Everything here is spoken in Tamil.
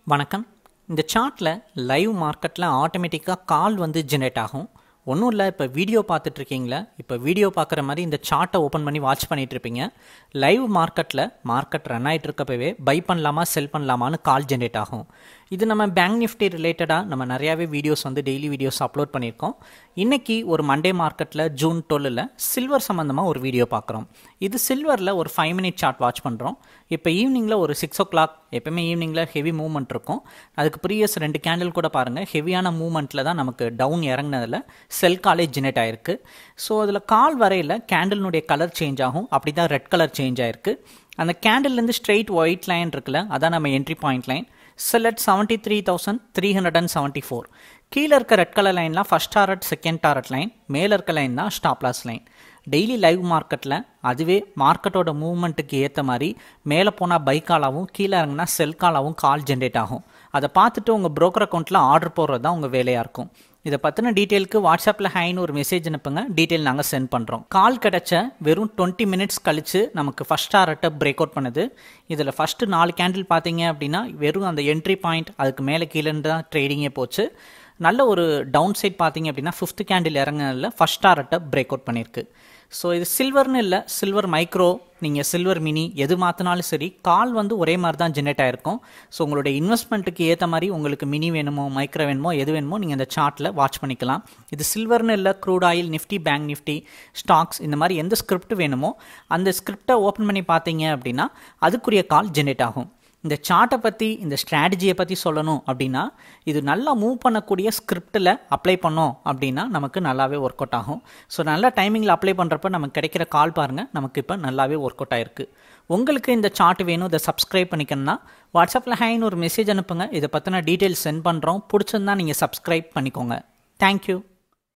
வணக்கம் இந்த சார்ட்டில் லைவ் மார்க்கெட்டில் ஆட்டோமேட்டிக்காக கால் வந்து ஜெனரேட் ஆகும் ஒன்றும் இல்லை இப்போ வீடியோ பார்த்துட்ருக்கீங்களா இப்போ வீடியோ பார்க்குற மாதிரி இந்த சார்ட்டை ஓப்பன் பண்ணி வாட்ச் பண்ணிட்டு இருப்பீங்க லைவ் மார்க்கெட்டில் மார்க்கெட் ரன் ஆகிட்டு இருக்கப்பவே பை பண்ணலாமா செல் பண்ணலாமான்னு கால் ஜென்ரேட் ஆகும் இது நம்ம பேங்க் நிஃப்டி ரிலேட்டடாக நம்ம நிறையாவே வீடியோஸ் வந்து டெய்லி வீடியோஸ் அப்லோட் பண்ணியிருக்கோம் இன்றைக்கி ஒரு மண்டே மார்க்கெட்டில் ஜூன் டுவெல்லில் சில்வர் சம்மந்தமாக ஒரு வீடியோ பார்க்குறோம் இது சில்வரில் ஒரு ஃபைவ் மினிட் சார்ட் வாட்ச் பண்ணுறோம் இப்போ ஈவினிங்கில் ஒரு சிக்ஸ் ஓ கிளாக் எப்பவுமே ஈவினிங்கில் ஹெவி மூவ்மெண்ட் இருக்கும் அதுக்கு ப்ரீவியஸ் ரெண்டு கேண்டில் கூட பாருங்கள் ஹெவியான மூவ்மெண்ட்டில் தான் நமக்கு டவுன் இறங்கினதில் செல் காலே ஜெனரேட் ஆயிருக்கு ஸோ அதில் கால் வரையில் கேண்டில்னுடைய கலர் சேஞ்ச் ஆகும் அப்படி தான் ரெட் கலர் சேஞ்ச் ஆயிருக்கு அந்த கேண்டில்லேருந்து ஸ்ட்ரெயிட் ஒயிட் லைன் இருக்குல்ல அதான் நம்ம என்ட்ரி பாயிண்ட் லைன் செலட் seventy three thousand three hundred and seventy four கீழே இருக்க ரெட் கலர் லைன்லாம் first target second target line மேலே இருக்க லைன் தான் ஸ்டாப்லாஸ் லைன் டெய்லி லைவ் மார்க்கெட்டில் அதுவே மார்க்கெட்டோட மூவ்மெண்ட்டுக்கு ஏற்ற மாதிரி மேலே போனால் பைக்காலாகவும் கீழே இறங்கினா செல் காலாகவும் கால் ஜென்ரேட் ஆகும் அதை பார்த்துட்டு உங்கள் broker அக்கௌண்ட்டில் ஆர்டர் போடுறது தான் உங்கள் வேலையாக இருக்கும் இதை பற்றின டீட்டெயிலுக்கு வாட்ஸ்அப்பில் ஹைன்னு ஒரு மெசேஜ் அனுப்புங்க டீட்டெயில் நாங்கள் சென்ட் பண்ணுறோம் கால் கிடச்ச வெறும் டுவெண்ட்டி மினிட்ஸ் கழித்து நமக்கு ஃபஸ்ட் டாரட்டை பிரேக் அவுட் பண்ணுது இதில் ஃபஸ்ட்டு நாலு கேண்டில் பார்த்தீங்க அப்படின்னா வெறும் அந்த என்ட்ரி பாயிண்ட் அதுக்கு மேலே கீழேருந்து தான் ட்ரேடிங்கே போச்சு நல்ல ஒரு டவுன் சைட் பார்த்தீங்க அப்படின்னா ஃபிஃப்த் கேண்டில் இறங்கினதில் ஃபஸ்ட் டாரட்டை பிரேக் அவுட் பண்ணியிருக்கு ஸோ இது சில்வர்னு இல்லை சில்வர் மைக்ரோ நீங்கள் சில்வர் மினி எது மாற்றினாலும் சரி கால் வந்து ஒரே மாதிரி தான் ஜென்ரேட் ஆகிருக்கும் ஸோ உங்களுடைய இன்வெஸ்ட்மெண்ட்டுக்கு ஏற்ற மாதிரி உங்களுக்கு மினி வேணுமோ மைக்ரோ வேணுமோ எது வேணுமோ நீங்கள் இந்த சார்ட்டில் வாட்ச் பண்ணிக்கலாம் இது சில்வர்னு இல்லை crude oil nifty bank nifty stocks இந்த மாதிரி எந்த ஸ்கிரிப்ட் வேணுமோ அந்த ஸ்கிரிப்டை ஓப்பன் பண்ணி பார்த்தீங்க அப்படின்னா அதுக்குரிய கால் ஜென்ரேட் ஆகும் இந்த சார்ட்டை பற்றி இந்த ஸ்ட்ராட்டஜியை பற்றி சொல்லணும் அப்படின்னா இது நல்லா மூவ் பண்ணக்கூடிய ஸ்கிரிப்டில் அப்ளை பண்ணோம் அப்படின்னா நமக்கு நல்லாவே ஒர்க் அவுட் ஆகும் ஸோ நல்ல டைமிங்கில் அப்ளை பண்ணுறப்ப நமக்கு கிடைக்கிற கால் பாருங்கள் நமக்கு இப்போ நல்லாவே ஒர்க் அவுட் ஆயிருக்கு உங்களுக்கு இந்த சார்ட் வேணும் இதை சப்ஸ்கிரைப் பண்ணிக்கணும்னா வாட்ஸ்அப்பில் ஹைன்னு ஒரு மெசேஜ் அனுப்புங்க இதை பற்றின டீட்டெயில்ஸ் சென்ட் பண்ணுறோம் பிடிச்சிருந்தா நீங்கள் சப்ஸ்கிரைப் பண்ணிக்கோங்க தேங்க்யூ